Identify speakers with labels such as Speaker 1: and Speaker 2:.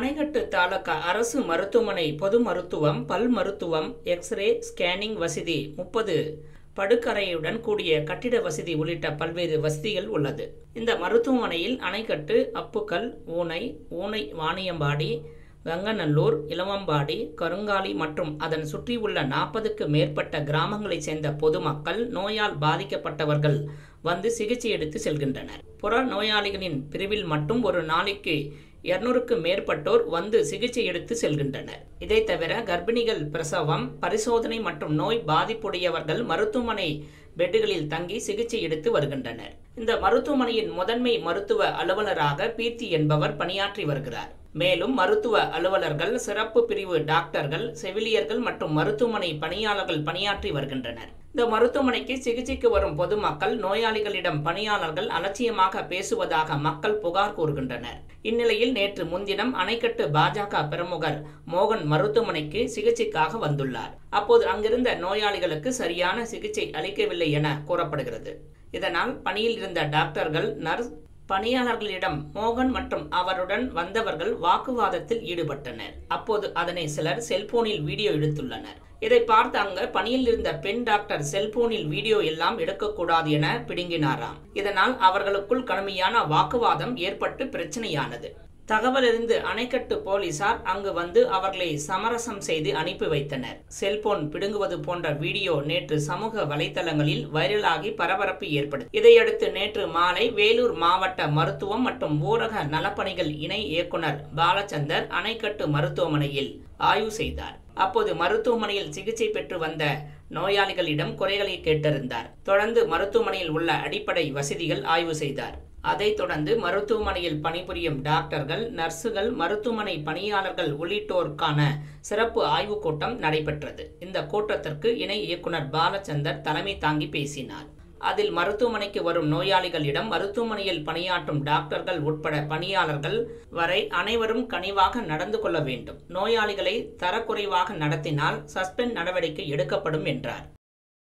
Speaker 1: அணைக்கட்டு தாலுகா அரசு மருத்துவமனை பொது மருத்துவம் பல் மருத்துவம் எக்ஸ்ரே ஸ்கேனிங் வசதி முப்பது படுக்கரையுடன் கூடிய கட்டிட வசதி உள்ளிட்ட பல்வேறு வசதிகள் உள்ளது இந்த மருத்துவமனையில் அணைக்கட்டு அப்புக்கல் ஊனை ஊனை வாணியம்பாடி கங்கநல்லூர் இளவம்பாடி கருங்காலி மற்றும் அதன் சுற்றியுள்ள நாற்பதுக்கு மேற்பட்ட கிராமங்களைச் சேர்ந்த பொதுமக்கள் நோயால் பாதிக்கப்பட்டவர்கள் வந்து சிகிச்சை எடுத்து செல்கின்றனர் புற நோயாளிகளின் பிரிவில் மட்டும் ஒரு நாளைக்கு இருநூறுக்கு மேற்பட்டோர் வந்து சிகிச்சை எடுத்து செல்கின்றனர் இதை தவிர கர்ப்பிணிகள் பிரசவம் பரிசோதனை மற்றும் நோய் பாதிப்புடையவர்கள் மருத்துவமனை பெட்டுகளில் தங்கி சிகிச்சை எடுத்து வருகின்றனர் இந்த மருத்துவமனையின் முதன்மை மருத்துவ அலுவலராக பீர்த்தி என்பவர் பணியாற்றி வருகிறார் மேலும் மருத்துவ அலுவலர்கள் சிறப்பு பிரிவு டாக்டர்கள் செவிலியர்கள் மற்றும் மருத்துவமனை பணியாளர்கள் பணியாற்றி வருகின்றனர் இந்த மருத்துவமனைக்கு சிகிச்சைக்கு வரும் பொதுமக்கள் நோயாளிகளிடம் பணியாளர்கள் அலட்சியமாக பேசுவதாக மக்கள் புகார் கூறுகின்றனர் இந்நிலையில் நேற்று முன்தினம் அணைக்கட்டு பாஜக பிரமுகர் மோகன் மருத்துவமனைக்கு சிகிச்சைக்காக வந்துள்ளார் அப்போது அங்கிருந்த நோயாளிகளுக்கு சரியான சிகிச்சை அளிக்கவில்லை என கூறப்படுகிறது இதனால் பணியில் இருந்த டாக்டர்கள் நர்ஸ் பணியாளர்களிடம் மோகன் மற்றும் அவருடன் வந்தவர்கள் வாக்குவாதத்தில் ஈடுபட்டனர் அப்போது அதனை சிலர் செல்போனில் வீடியோ எடுத்துள்ளனர் இதை பார்த்து அங்க பணியில் இருந்த பெண் டாக்டர் செல்போனில் வீடியோ எல்லாம் எடுக்கக்கூடாது என பிடுங்கினாராம் இதனால் அவர்களுக்குள் கடுமையான வாக்குவாதம் ஏற்பட்டு பிரச்சனையானது தகவலறிந்து அணைக்கட்டு போலீசார் அங்கு வந்து அவர்களை சமரசம் செய்து அனுப்பி வைத்தனர் செல்போன் பிடுங்குவது போன்ற வீடியோ நேற்று சமூக வலைதளங்களில் வைரலாகி பரபரப்பு ஏற்படுத்தி இதையடுத்து நேற்று மாலை வேலூர் மாவட்ட மருத்துவம் மற்றும் ஊரக நலப்பணிகள் இணை இயக்குனர் பாலச்சந்தர் அணைக்கட்டு மருத்துவமனையில் ஆய்வு செய்தார் அப்போது மருத்துவமனையில் சிகிச்சை பெற்று வந்த நோயாளிகளிடம் குறைகளை கேட்டறிந்தார் தொடர்ந்து மருத்துவமனையில் உள்ள அடிப்படை வசதிகள் ஆய்வு செய்தார் அதைத் தொடர்ந்து மருத்துவமனையில் பணிபுரியும் டாக்டர்கள் நர்சுகள் மருத்துவமனை பணியாளர்கள் உள்ளிட்டோருக்கான சிறப்பு ஆய்வுக் கூட்டம் நடைபெற்றது இந்த கூட்டத்திற்கு இணை இயக்குனர் பாலச்சந்தர் தலைமை தாங்கி பேசினார் அதில் மருத்துவமனைக்கு வரும் நோயாளிகளிடம் மருத்துவமனையில் பணியாற்றும் டாக்டர்கள் உட்பட பணியாளர்கள் வரை அனைவரும் கனிவாக நடந்து கொள்ள வேண்டும் நோயாளிகளை தரக்குறைவாக நடத்தினால் சஸ்பெண்ட் நடவடிக்கை எடுக்கப்படும் என்றார்